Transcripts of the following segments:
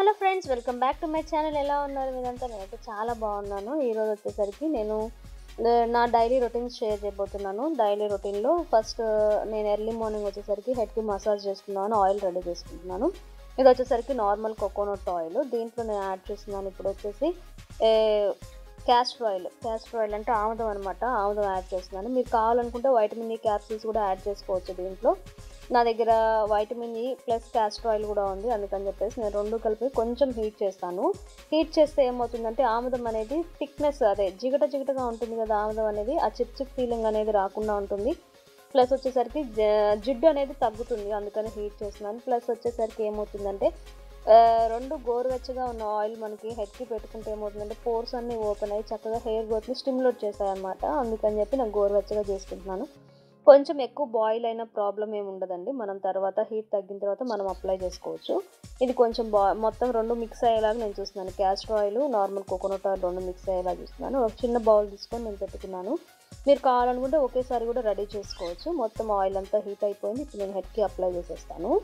hello friends welcome back to my channel ఎలా ఉన్నారు మీరంతా నేనైతే చాలా బాగున్నాను ఈరోజు వచ్చేసరికి నేను ఆ, నా డైలీ రొటీన్ షేర్ చేయబోతున్నాను డైలీ రొటీన్లో ఫస్ట్ నేను ఎర్లీ మార్నింగ్ వచ్చేసరికి హెడ్కి మసాజ్ చేసుకున్నాను ఆయిల్ రెడీ చేసుకుంటున్నాను ఇది వచ్చేసరికి నార్మల్ కోకోనట్ ఆయిల్ దీంట్లో నేను యాడ్ చేస్తున్నాను ఇప్పుడు వచ్చేసి క్యాస్టర్ ఆయిల్ క్యాస్టర్ ఆయిల్ అంటే ఆముదం అనమాట ఆముదం యాడ్ చేస్తున్నాను మీరు కావాలనుకుంటే వైటమిన్ ఈ క్యాప్సూల్స్ కూడా యాడ్ చేసుకోవచ్చు దీంట్లో నా దగ్గర vitamin E plus castor oil కూడా ఉంది అందుకని చెప్పేసి నేను రెండు కలిపి కొంచెం హీట్ చేస్తాను హీట్ చేస్తే ఏమవుతుందంటే ఆముదం అనేది థిక్నెస్ అదే జిగట జిగటగా ఉంటుంది కదా ఆముదం అనేది ఆ చిప్ చిప్ ఫీలింగ్ అనేది రాకుండా ఉంటుంది ప్లస్ వచ్చేసరికి జ- జిడ్డు అనేది తగ్గుతుంది అందుకని హీట్ చేస్తున్నాను ప్లస్ వచ్చేసరికి ఏమవుతుందంటే ఆ, రెండు గోరువెచ్చగా ఉన్న ఆయిల్ మనకి హెడ్కి పెట్టుకుంటే ఏమవుతుందంటే పోర్స్ అన్నీ ఓపెన్ అయ్యి చక్కగా హెయిర్ గ్రోత్ని స్టిమ్యులేట్ చేస్తాయి అనమాట అందుకని చెప్పి నేను గోరువెచ్చగా చేసుకుంటున్నాను కొంచెం ఎక్కువ బాయిల్ అయిన ప్రాబ్లం ఏమి ఉండదండి మనం తర్వాత హీట్ తగ్గిన తర్వాత మనం అప్లై చేసుకోవచ్చు ఇది కొంచెం బా మొత్తం రెండు మిక్స్ అయ్యేలాగా నేను చూస్తున్నాను castor oil normal coconut oil రెండు మిక్స్ అయ్యేలా చూస్తున్నాను ఒక చిన్న బౌల్ తీసుకొని నేను పెట్టుకున్నాను మీరు కావాలనుకుంటే ఒకేసారి కూడా రెడీ చేసుకోవచ్చు మొత్తం ఆయిల్ అంతా హీట్ అయిపోయింది ఇప్పుడు నేను హెడ్కి అప్లై చేసేస్తాను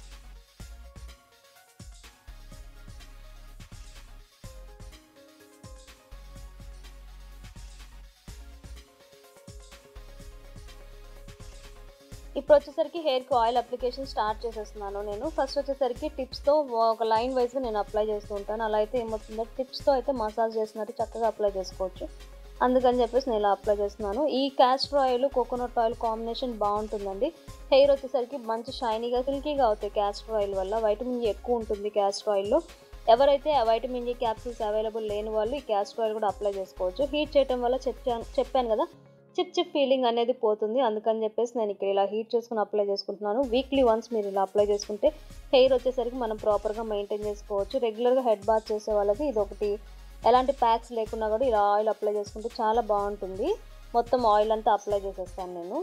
ఇప్పుడు వచ్చేసరికి హెయిర్కి ఆయిల్ అప్లికేషన్ స్టార్ట్ చేసేస్తున్నాను నేను ఫస్ట్ వచ్చేసరికి టిప్స్తో ఒక లైన్ వైజ్గా నేను అప్లై చేస్తూ ఉంటాను అలా అయితే ఏమవుతుందంటే టిప్స్తో అయితే మసాజ్ చేసినట్టు చక్కగా అప్లై చేసుకోవచ్చు అందుకని చెప్పేసి నేను ఇలా అప్లై చేస్తున్నాను ఈ castor oil coconut oil combination బాగుంటుందండి హెయిర్ వచ్చేసరికి మంచి షైనీగా సిల్కీగా అవుతాయి క్యాస్టర్ ఆయిల్ వల్ల వైటమిన్ ఈ ఎక్కువ ఉంటుంది క్యాస్టర్ ఆయిల్లో ఎవరైతే ఆ వైటమిన్ ఈ క్యాప్సూల్స్ అవైలబుల్ లేని వాళ్ళు ఈ క్యాస్టర్ ఆయిల్ కూడా అప్లై చేసుకోవచ్చు హీట్ చేయడం వల్ల చెప్పాను చెప్పాను కదా చిప్ చిప్ ఫీలింగ్ అనేది పోతుంది అందుకని చెప్పేసి నేను ఇక్కడ ఇలా హీట్ చేసుకుని అప్లై చేసుకుంటున్నాను వీక్లీ వన్స్ మీరు ఇలా అప్లై చేసుకుంటే హెయిర్ వచ్చేసరికి మనం ప్రాపర్గా మెయింటైన్ చేసుకోవచ్చు రెగ్యులర్గా హెడ్ బాత్ చేసే వాళ్ళకి ఇది ఒకటి ఎలాంటి ప్యాక్స్ లేకున్నా కూడా ఇలా ఆయిల్ అప్లై చేసుకుంటే చాలా బాగుంటుంది మొత్తం ఆయిల్ అంతా అప్లై చేసేస్తాను నేను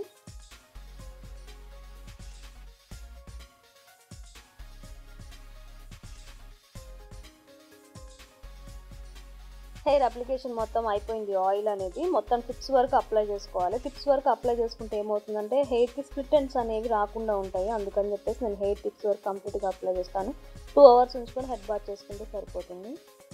హెయిర్ అప్లికేషన్ మొత్తం అయిపోయింది ఆయిల్ అనేది మొత్తం టిప్స్ వరకు అప్లై చేసుకోవాలి టిప్స్ వరకు అప్లై చేసుకుంటే ఏమవుతుందంటే హెయిర్కి స్ప్లిట్ ఎండ్స్ అనేవి రాకుండా ఉంటాయి అందుకని చెప్పేసి నేను హెయిర్ టిప్స్ వరకు కంప్లీట్గా అప్లై చేస్తాను టూ అవర్స్ ఉంచుకొని హెడ్ బాత్ చేసుకుంటే సరిపోతుంది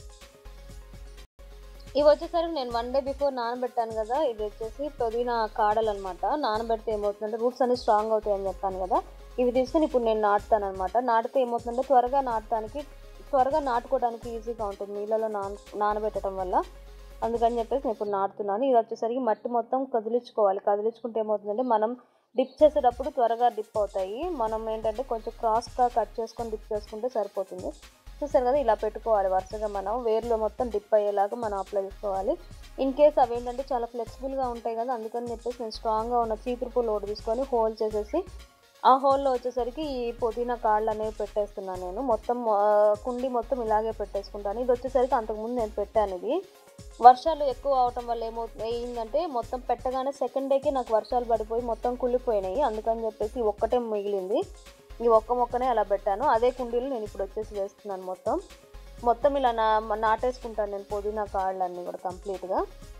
ఇవి వచ్చేసరికి నేను వన్ డే బిఫోర్ నానబెట్టాను కదా ఇది వచ్చేసి పుదీనా కాడలు అనమాట నానబెడితే ఏమవుతుందంటే రూట్స్ అన్ని స్ట్రాంగ్ అవుతాయి అని చెప్పాను కదా ఇవి తీసుకుని ఇప్పుడు నేను నాటుతాను అనమాట నాటితే ఏమవుతుందంటే త్వరగా నాటడానికి త్వరగా నాటుకోవడానికి ఈజీగా ఉంటుంది నీళ్ళలో నాన నానబెట్టడం వల్ల అందుకని చెప్పేసి నేను ఇప్పుడు నాటుతున్నాను ఇది వచ్చేసరికి మట్టి మొత్తం కదిలించుకోవాలి కదిలించుకుంటే ఏమవుతుందంటే మనం డిప్ చేసేటప్పుడు త్వరగా డిప్ అవుతాయి మనం ఏంటంటే కొంచెం క్రాస్గా కట్ చేసుకొని డిప్ చేసుకుంటే సరిపోతుంది చూసారు కదా ఇలా పెట్టుకోవాలి వరుసగా మనం వేర్లో మొత్తం డిప్ అయ్యేలాగా మనం అప్లై చేసుకోవాలి ఇన్ కేస్ అవి ఏంటంటే చాలా ఫ్లెక్సిబుల్గా ఉంటాయి కదా అందుకని చెప్పేసి నేను స్ట్రాంగ్గా ఉన్న చీపురు లోడ్ తీసుకొని హోల్ చేసేసి ఆ హోల్లో వచ్చేసరికి ఈ పుదీనా కాళ్ళు అనేవి పెట్టేస్తున్నాను నేను మొత్తం ఆ, కుండి మొత్తం ఇలాగే పెట్టేసుకుంటాను ఇది వచ్చేసరికి అంతకుముందు నేను పెట్టాను ఇది వర్షాలు ఎక్కువ అవటం వల్ల ఏమవుతుంది ఏంటంటే మొత్తం పెట్టగానే సెకండ్ డేకి నాకు వర్షాలు పడిపోయి మొత్తం కుళ్ళిపోయినాయి అందుకని చెప్పేసి ఈ ఒక్కటే మిగిలింది ఈ ఒక్క మొక్కనే అలా పెట్టాను అదే కుండీలు నేను ఇప్పుడు వచ్చేసి వేస్తున్నాను మొత్తం మొత్తం ఇలా నా నాటేసుకుంటాను నేను పుదీనా కాళ్ళన్నీ కూడా కంప్లీట్గా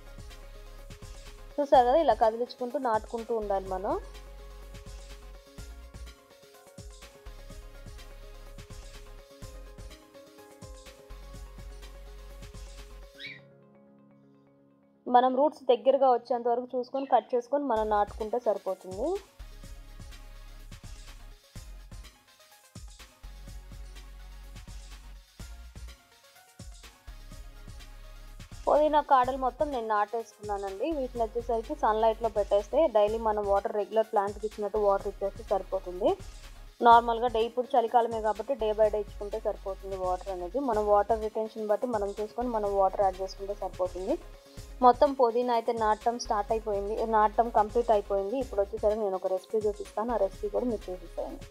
చూసారు కదా ఇలా కదిలించుకుంటూ నాటుకుంటూ ఉండాలి మనం మనం రూట్స్ దగ్గరగా వచ్చేంత వరకు చూసుకొని కట్ చేసుకొని మనం నాటుకుంటే సరిపోతుంది పుదీనా కాడలు మొత్తం నేను నాటేసుకున్నానండి వీటిని వచ్చేసరికి సన్లైట్లో పెట్టేస్తే డైలీ మనం వాటర్ రెగ్యులర్ ప్లాంట్కి ఇచ్చినట్టు వాటర్ ఇచ్చేస్తే సరిపోతుంది నార్మల్గా డే ఇప్పుడు చలికాలమే కాబట్టి డే బై డే ఇచ్చుకుంటే సరిపోతుంది వాటర్ అనేది మనం వాటర్ రిటెన్షన్ బట్టి మనం చూసుకొని మనం వాటర్ యాడ్ చేసుకుంటే సరిపోతుంది మొత్తం పుదీనా అయితే నాటడం స్టార్ట్ అయిపోయింది నాటడం కంప్లీట్ అయిపోయింది ఇప్పుడు వచ్చేసరికి నేను ఒక రెసిపీ చూపిస్తాను ఆ రెసిపీ కూడా మీరు చూపిస్తాను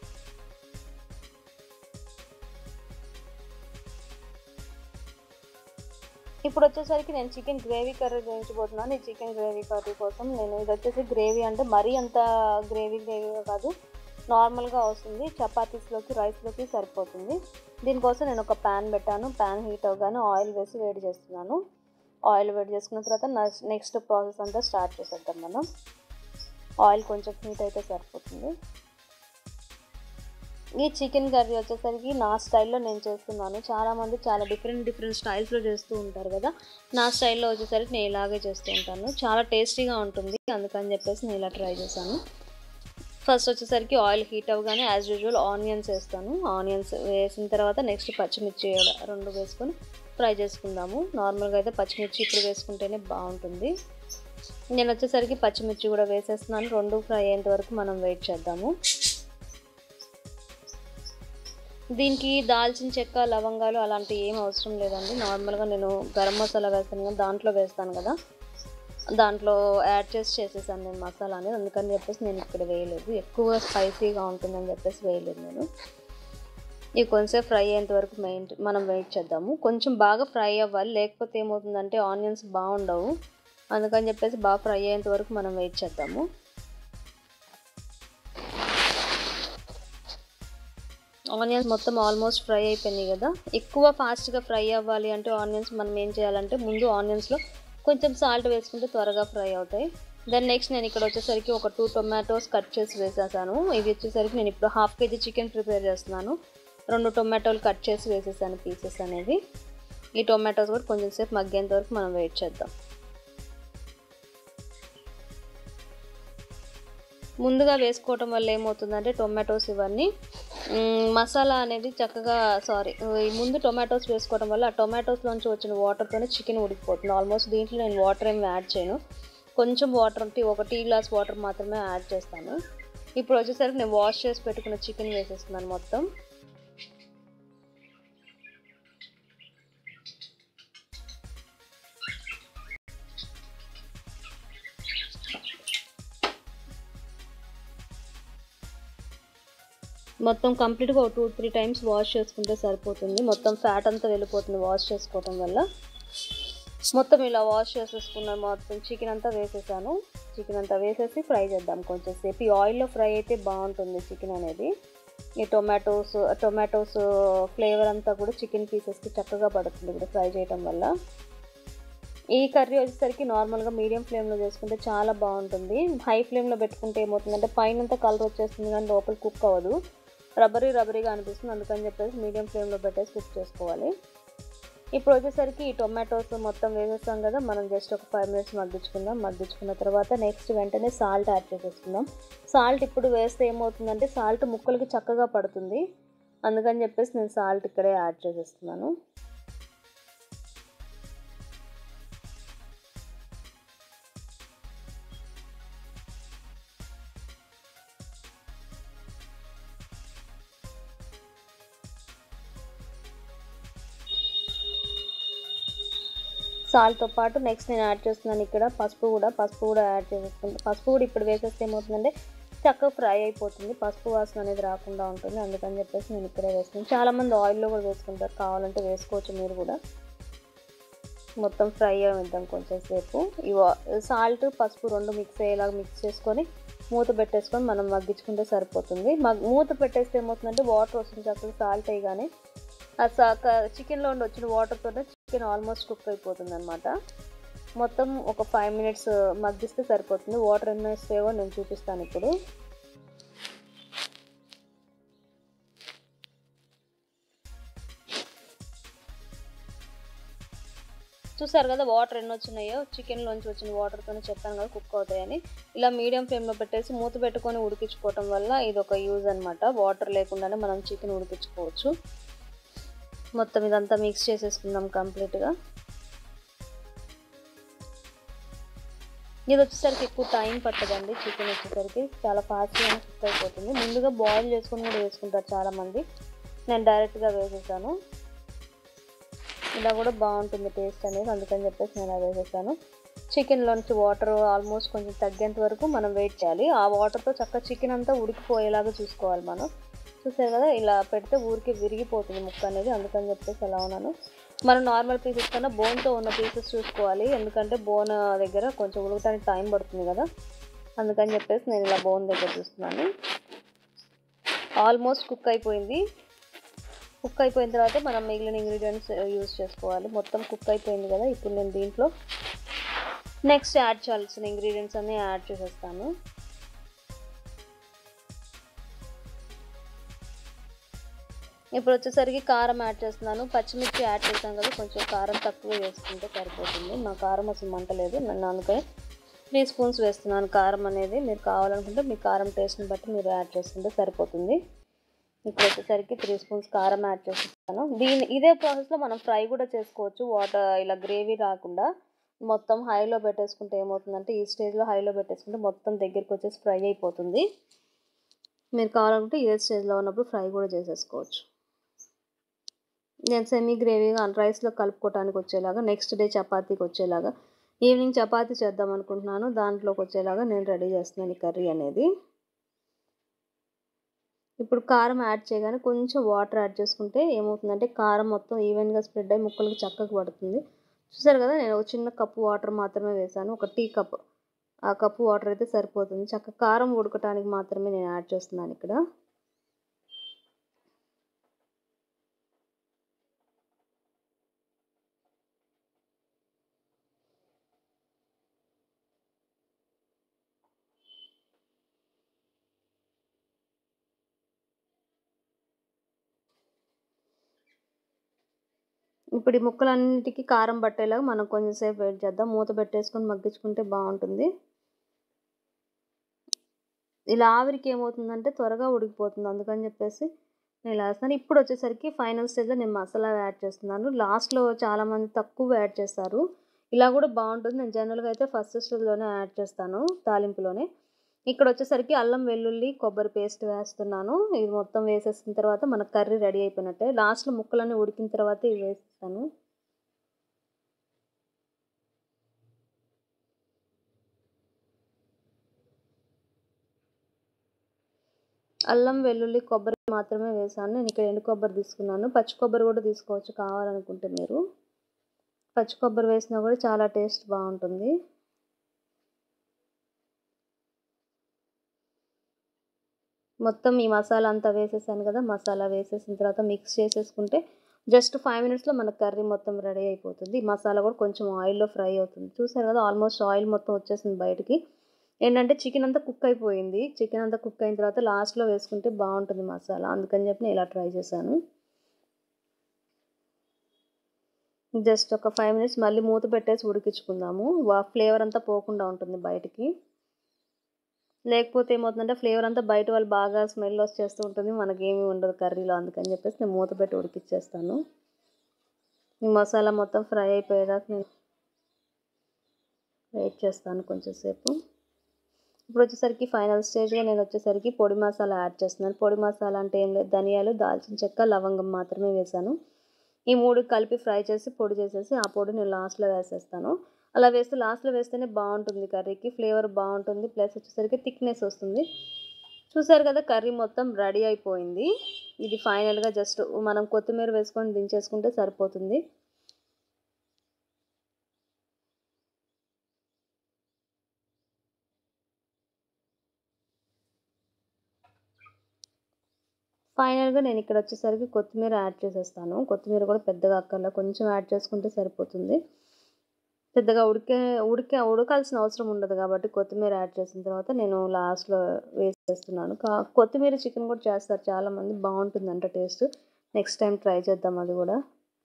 ఇప్పుడు వచ్చేసరికి నేను చికెన్ గ్రేవీ కర్రీ చేయించబోతున్నాను ఈ చికెన్ గ్రేవీ కర్రీ కోసం నేను ఇది వచ్చేసి గ్రేవీ అంటే మరీ అంత గ్రేవీ గ్రేవీగా కాదు నార్మల్గా వస్తుంది చపాతీస్లోకి రైస్లోకి సరిపోతుంది దీనికోసం నేను ఒక ప్యాన్ పెట్టాను ప్యాన్ హీట్ అవగానే ఆయిల్ వేసి వేడి చేస్తున్నాను ఆయిల్ వేడి చేసుకున్న తర్వాత నెక్స్ట్ ప్రాసెస్ అంతా స్టార్ట్ చేసేద్దాం మనం ఆయిల్ కొంచెం హీట్ అయితే సరిపోతుంది ఈ చికెన్ కర్రీ వచ్చేసరికి నా స్టైల్లో నేను చేస్తున్నాను చాలామంది చాలా డిఫరెంట్ డిఫరెంట్ స్టైల్స్లో చేస్తూ ఉంటారు కదా నా స్టైల్లో వచ్చేసరికి నేను ఇలాగే చేస్తూ ఉంటాను చాలా టేస్టీగా ఉంటుంది అందుకని చెప్పేసి నేను ఇలా ట్రై చేశాను ఫస్ట్ వచ్చేసరికి ఆయిల్ హీట్ అవ్వగానే యాజ్ యూజువల్ ఆనియన్స్ వేస్తాను ఆనియన్స్ వేసిన తర్వాత నెక్స్ట్ పచ్చిమిర్చి రెండు వేసుకొని ఫ్రై చేసుకుందాము నార్మల్గా అయితే పచ్చిమిర్చి ఇప్పుడు వేసుకుంటేనే బాగుంటుంది నేను వచ్చేసరికి పచ్చిమిర్చి కూడా వేసేస్తున్నాను రెండు ఫ్రై అయ్యేంత వరకు మనం వెయిట్ చేద్దాము దీనికి దాల్చిన చెక్క లవంగాలు అలాంటివి ఏం అవసరం లేదండి నార్మల్గా నేను గరం మసాలా వేస్తాను కదా దాంట్లో వేస్తాను కదా దాంట్లో యాడ్ చేసి చేసేసాను నేను మసాలా అనేది అందుకని చెప్పేసి నేను ఇక్కడ వేయలేదు ఎక్కువ స్పైసీగా ఉంటుందని చెప్పేసి వేయలేదు నేను ఇవి కొంచెం ఫ్రై అయ్యేంత వరకు మెయిన్ మనం వెయిట్ చేద్దాము కొంచెం బాగా ఫ్రై అవ్వాలి లేకపోతే ఏమవుతుందంటే ఆనియన్స్ బాగుండవు అందుకని చెప్పేసి బాగా ఫ్రై అయ్యేంత వరకు మనం వెయిట్ చేద్దాము ఆనియన్స్ మొత్తం ఆల్మోస్ట్ ఫ్రై అయిపోయింది కదా ఎక్కువ ఫాస్ట్గా ఫ్రై అవ్వాలి అంటే ఆనియన్స్ మనం ఏం చేయాలంటే ముందు ఆనియన్స్లో కొంచెం సాల్ట్ వేసుకుంటే త్వరగా ఫ్రై అవుతాయి దెన్ నెక్స్ట్ నేను ఇక్కడ వచ్చేసరికి ఒక టూ టొమాటోస్ కట్ చేసి వేసేసాను ఇవి వచ్చేసరికి నేను ఇప్పుడు హాఫ్ కేజీ చికెన్ ప్రిపేర్ చేస్తున్నాను రెండు టొమాటోలు కట్ చేసి వేసేసాను పీసెస్ అనేది ఈ టొమాటోస్ కూడా కొంచెం సేపు మగ్గేంత వరకు మనం వెయిట్ చేద్దాం ముందుగా వేసుకోవటం వల్ల ఏమవుతుందంటే టొమాటోస్ ఇవన్నీ మసాలా అనేది చక్కగా సారీ ముందు టొమాటోస్ వేసుకోవడం వల్ల ఆ టొమాటోస్లోంచి వచ్చిన వాటర్తోనే చికెన్ ఉడికిపోతుంది ఆల్మోస్ట్ దీంట్లో నేను వాటర్ ఏమి యాడ్ చేయను కొంచెం వాటర్ టీ ఒక టీ గ్లాస్ వాటర్ మాత్రమే యాడ్ చేస్తాను ఇప్పుడు వచ్చేసరికి నేను వాష్ చేసి పెట్టుకున్న చికెన్ వేసేస్తున్నాను మొత్తం మొత్తం కంప్లీట్గా ఒక టూ త్రీ టైమ్స్ వాష్ చేసుకుంటే సరిపోతుంది మొత్తం ఫ్యాట్ అంతా వెళ్ళిపోతుంది వాష్ చేసుకోవటం వల్ల మొత్తం ఇలా వాష్ చేసేసుకున్నాను మొత్తం చికెన్ అంతా వేసేసాను చికెన్ అంతా వేసేసి ఫ్రై చేద్దాం కొంచెం సేపు ఈ ఆయిల్లో ఫ్రై అయితే బాగుంటుంది చికెన్ అనేది ఈ టొమాటోస్ టొమాటోస్ ఫ్లేవర్ అంతా కూడా చికెన్ పీసెస్కి చక్కగా పడుతుంది ఇప్పుడు ఫ్రై చేయడం వల్ల ఈ కర్రీ వచ్చేసరికి నార్మల్గా మీడియం ఫ్లేమ్లో చేసుకుంటే చాలా బాగుంటుంది హై ఫ్లేమ్లో పెట్టుకుంటే ఏమవుతుందంటే పైనంతా కలర్ వచ్చేస్తుంది కానీ లోపల కుక్ అవ్వదు రబ్బరీ రబ్బరీగా అనిపిస్తుంది అందుకని చెప్పేసి మీడియం ఫ్లేమ్లో పెట్టేసి కుక్ చేసుకోవాలి ఇప్పుడు వచ్చేసరికి ఈ టొమాటోస్ మొత్తం వేసేస్తాం కదా మనం జస్ట్ ఒక ఫైవ్ మినిట్స్ మగ్గించుకుందాం మగ్గించుకున్న తర్వాత నెక్స్ట్ వెంటనే సాల్ట్ యాడ్ చేసేసుకుందాం సాల్ట్ ఇప్పుడు వేస్తే ఏమవుతుందంటే సాల్ట్ ముక్కలకి చక్కగా పడుతుంది అందుకని చెప్పేసి నేను సాల్ట్ ఇక్కడే యాడ్ చేసేస్తున్నాను సాల్ట్తో పాటు నెక్స్ట్ నేను యాడ్ చేస్తున్నాను ఇక్కడ పసుపు కూడా పసుపు కూడా యాడ్ చేసేసుకుంటాను పసుపు కూడా ఇప్పుడు వేసేస్తే ఏమవుతుందంటే చక్కగా ఫ్రై అయిపోతుంది పసుపు వాసన అనేది రాకుండా ఉంటుంది అందుకని చెప్పేసి నేను ఇక్కడే వేస్తున్నాను చాలామంది ఆయిల్లో కూడా వేసుకుంటారు కావాలంటే వేసుకోవచ్చు మీరు కూడా మొత్తం ఫ్రై అవ్వద్దాం కొంచెం సేపు ఇవి సాల్ట్ పసుపు రెండు మిక్స్ అయ్యేలాగా మిక్స్ చేసుకొని మూత పెట్టేసుకొని మనం మగ్గించుకుంటే సరిపోతుంది మగ్ మూత పెట్టేస్తే ఏమవుతుందంటే వాటర్ వస్తుంది చక్కగా సాల్ట్ వేయగానే ఆ చికెన్లో ఉండి వచ్చిన వాటర్తోనే చికెన్ ఆల్మోస్ట్ కుక్ అయిపోతుంది అనమాట మొత్తం ఒక ఫైవ్ మినిట్స్ మగ్గిస్తే సరిపోతుంది వాటర్ ఎన్ని వేస్తాయో నేను చూపిస్తాను ఇప్పుడు చూసారు కదా వాటర్ ఎన్ని వచ్చినాయో చికెన్లోంచి వచ్చిన వాటర్తోనే చెప్పాను కదా కుక్ అవుతాయని ఇలా మీడియం ఫ్లేమ్లో పెట్టేసి మూత పెట్టుకొని ఉడికించుకోవటం వల్ల ఇది ఒక యూజ్ అనమాట వాటర్ లేకుండానే మనం చికెన్ ఉడికించుకోవచ్చు మొత్తం ఇదంతా మిక్స్ చేసేసుకుందాం కంప్లీట్గా ఇది వచ్చేసరికి ఎక్కువ టైం పట్టదండి చికెన్ వచ్చేసరికి చాలా ఫాస్ట్గా కుక్ అయిపోతుంది ముందుగా బాయిల్ చేసుకుని కూడా వేసుకుంటారు చాలామంది నేను డైరెక్ట్గా వేసేసాను ఇలా కూడా బాగుంటుంది టేస్ట్ అనేది అందుకని చెప్పేసి నేను అలా వేసేసాను చికెన్లోంచి వాటర్ ఆల్మోస్ట్ కొంచెం తగ్గేంత వరకు మనం వెయిట్ చేయాలి ఆ వాటర్తో చక్కగా చికెన్ అంతా ఉడికిపోయేలాగా చూసుకోవాలి మనం చూసారు కదా ఇలా పెడితే ఊరికి విరిగిపోతుంది ముక్క అనేది అందుకని చెప్పేసి అలా ఉన్నాను మనం నార్మల్ పీసెస్ కన్నా బోన్తో ఉన్న పీసెస్ చూసుకోవాలి ఎందుకంటే బోన్ దగ్గర కొంచెం ఉడకడానికి టైం పడుతుంది కదా అందుకని చెప్పేసి నేను ఇలా బోన్ దగ్గర చూస్తున్నాను ఆల్మోస్ట్ కుక్ అయిపోయింది కుక్ అయిపోయిన తర్వాత మనం మిగిలిన ఇంగ్రీడియంట్స్ యూజ్ చేసుకోవాలి మొత్తం కుక్ అయిపోయింది కదా ఇప్పుడు నేను దీంట్లో నెక్స్ట్ యాడ్ చేయాల్సిన ఇంగ్రీడియంట్స్ అన్నీ యాడ్ చేసేస్తాను ఇప్పుడు వచ్చేసరికి కారం యాడ్ చేస్తున్నాను పచ్చిమిర్చి యాడ్ చేస్తాను కదా కొంచెం కారం తక్కువ వేసుకుంటే సరిపోతుంది మా కారం అసలు మంటలేదు నన్ను అందుకని త్రీ స్పూన్స్ వేస్తున్నాను కారం అనేది మీరు కావాలనుకుంటే మీ కారం టేస్ట్ని బట్టి మీరు యాడ్ చేసుకుంటే సరిపోతుంది ఇప్పుడు వచ్చేసరికి త్రీ స్పూన్స్ కారం యాడ్ చేసిస్తాను దీని ఇదే ప్రాసెస్లో మనం ఫ్రై కూడా చేసుకోవచ్చు వాటర్ ఇలా గ్రేవీ రాకుండా మొత్తం హైలో పెట్టేసుకుంటే ఏమవుతుందంటే ఈ స్టేజ్లో హైలో పెట్టేసుకుంటే మొత్తం దగ్గరికి వచ్చేసి ఫ్రై అయిపోతుంది మీరు కావాలనుకుంటే ఇదే స్టేజ్లో ఉన్నప్పుడు ఫ్రై కూడా చేసేసుకోవచ్చు నేను సెమీ గ్రేవీగా రైస్లో కలుపుకోవడానికి వచ్చేలాగా నెక్స్ట్ డే చపాతీకి వచ్చేలాగా ఈవినింగ్ చపాతీ చేద్దాం అనుకుంటున్నాను దాంట్లోకి వచ్చేలాగా నేను రెడీ చేస్తున్నాను ఈ కర్రీ అనేది ఇప్పుడు కారం యాడ్ చేయగానే కొంచెం వాటర్ యాడ్ చేసుకుంటే ఏమవుతుందంటే కారం మొత్తం ఈవెన్గా స్ప్రెడ్ అయ్యి ముక్కలకి చక్కగా పడుతుంది చూసారు కదా నేను ఒక చిన్న కప్పు వాటర్ మాత్రమే వేసాను ఒక టీ కప్ ఆ కప్పు వాటర్ అయితే సరిపోతుంది చక్క కారం ఉడకటానికి మాత్రమే నేను యాడ్ చేస్తున్నాను ఇక్కడ ఇప్పుడు ఈ ముక్కలన్నిటికీ కారం పట్టేలాగా మనం కొంచెంసేపు వెయిట్ చేద్దాం మూత పెట్టేసుకొని మగ్గించుకుంటే బాగుంటుంది ఇలా ఆవిరికి ఏమవుతుందంటే త్వరగా ఉడికిపోతుంది అందుకని చెప్పేసి నేను ఇలా వేస్తాను ఇప్పుడు వచ్చేసరికి ఫైనల్ స్టేజ్లో నేను మసాలా యాడ్ చేస్తున్నాను లాస్ట్లో చాలామంది తక్కువ యాడ్ చేస్తారు ఇలా కూడా బాగుంటుంది నేను జనరల్గా అయితే ఫస్ట్ స్టేజ్లోనే యాడ్ చేస్తాను తాలింపులోనే ఇక్కడ వచ్చేసరికి అల్లం వెల్లుల్లి కొబ్బరి పేస్ట్ వేస్తున్నాను ఇది మొత్తం వేసేసిన తర్వాత మన కర్రీ రెడీ అయిపోయినట్టే లాస్ట్లో ముక్కలన్నీ ఉడికిన తర్వాత ఇవి వేస్తాను అల్లం వెల్లుల్లి కొబ్బరి మాత్రమే వేసాను నేను ఇక్కడ ఎండు కొబ్బరి తీసుకున్నాను పచ్చి కొబ్బరి కూడా తీసుకోవచ్చు కావాలనుకుంటే మీరు పచ్చి కొబ్బరి వేసినా కూడా చాలా టేస్ట్ బాగుంటుంది మొత్తం ఈ మసాలా అంతా వేసేసాను కదా మసాలా వేసేసిన తర్వాత మిక్స్ చేసేసుకుంటే జస్ట్ ఫైవ్ మినిట్స్లో మన కర్రీ మొత్తం రెడీ అయిపోతుంది ఈ మసాలా కూడా కొంచెం ఆయిల్లో ఫ్రై అవుతుంది చూసారు కదా ఆల్మోస్ట్ ఆయిల్ మొత్తం వచ్చేసింది బయటికి ఏంటంటే చికెన్ అంతా కుక్ అయిపోయింది చికెన్ అంతా కుక్ అయిన తర్వాత లాస్ట్లో వేసుకుంటే బాగుంటుంది మసాలా అందుకని చెప్పి నేను ఇలా ట్రై చేశాను జస్ట్ ఒక ఫైవ్ మినిట్స్ మళ్ళీ మూత పెట్టేసి ఉడికించుకుందాము ఫ్లేవర్ అంతా పోకుండా ఉంటుంది బయటికి లేకపోతే ఏమవుతుందంటే ఫ్లేవర్ అంతా బయట వాళ్ళు బాగా స్మెల్ వచ్చేస్తూ ఉంటుంది మనకేమీ ఉండదు కర్రీలో అందుకని చెప్పేసి నేను మూత పెట్టి ఉడికిచ్చేస్తాను ఈ మసాలా మొత్తం ఫ్రై అయిపోయేదాకా నేను వెయిట్ చేస్తాను కొంచెంసేపు ఇప్పుడు వచ్చేసరికి ఫైనల్ స్టేజ్గా నేను వచ్చేసరికి పొడి మసాలా యాడ్ చేస్తున్నాను పొడి మసాలా అంటే ఏం లేదు ధనియాలు దాల్చిన చెక్క లవంగం మాత్రమే వేసాను ఈ మూడు కలిపి ఫ్రై చేసి పొడి చేసేసి ఆ పొడి నేను లాస్ట్లో వేసేస్తాను అలా వేస్తే లాస్ట్లో వేస్తేనే బాగుంటుంది కర్రీకి ఫ్లేవర్ బాగుంటుంది ప్లస్ వచ్చేసరికి థిక్నెస్ వస్తుంది చూసారు కదా కర్రీ మొత్తం రెడీ అయిపోయింది ఇది ఫైనల్గా జస్ట్ మనం కొత్తిమీర వేసుకొని దించేసుకుంటే సరిపోతుంది ఫైనల్గా నేను ఇక్కడ వచ్చేసరికి కొత్తిమీర యాడ్ చేసేస్తాను కొత్తిమీర కూడా పెద్దగా అక్కర్లా కొంచెం యాడ్ చేసుకుంటే సరిపోతుంది పెద్దగా ఉడికే ఉడికే ఉడకాల్సిన అవసరం ఉండదు కాబట్టి కొత్తిమీర యాడ్ చేసిన తర్వాత నేను లాస్ట్లో వేసేస్తున్నాను కా కొత్తిమీర చికెన్ కూడా చేస్తారు చాలామంది బాగుంటుందంట టేస్ట్ నెక్స్ట్ టైం ట్రై చేద్దాం అది కూడా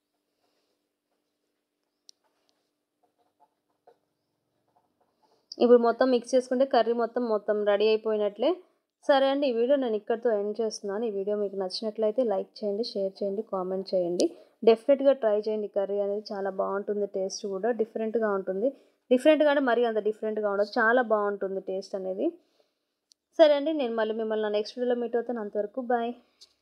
ఇప్పుడు మొత్తం మిక్స్ చేసుకుంటే కర్రీ మొత్తం మొత్తం రెడీ అయిపోయినట్లే సరే అండి ఈ వీడియో నేను ఇక్కడితో ఎండ్ చేస్తున్నాను ఈ వీడియో మీకు నచ్చినట్లయితే లైక్ చేయండి షేర్ చేయండి కామెంట్ చేయండి డెఫినెట్గా ట్రై చేయండి కర్రీ అనేది చాలా బాగుంటుంది టేస్ట్ కూడా డిఫరెంట్గా ఉంటుంది డిఫరెంట్గా అంటే మరీ అంత డిఫరెంట్గా ఉండదు చాలా బాగుంటుంది టేస్ట్ అనేది సరే అండి నేను మళ్ళీ మిమ్మల్ని నెక్స్ట్ వీడియోలో మీట్ అవుతాను అంతవరకు బాయ్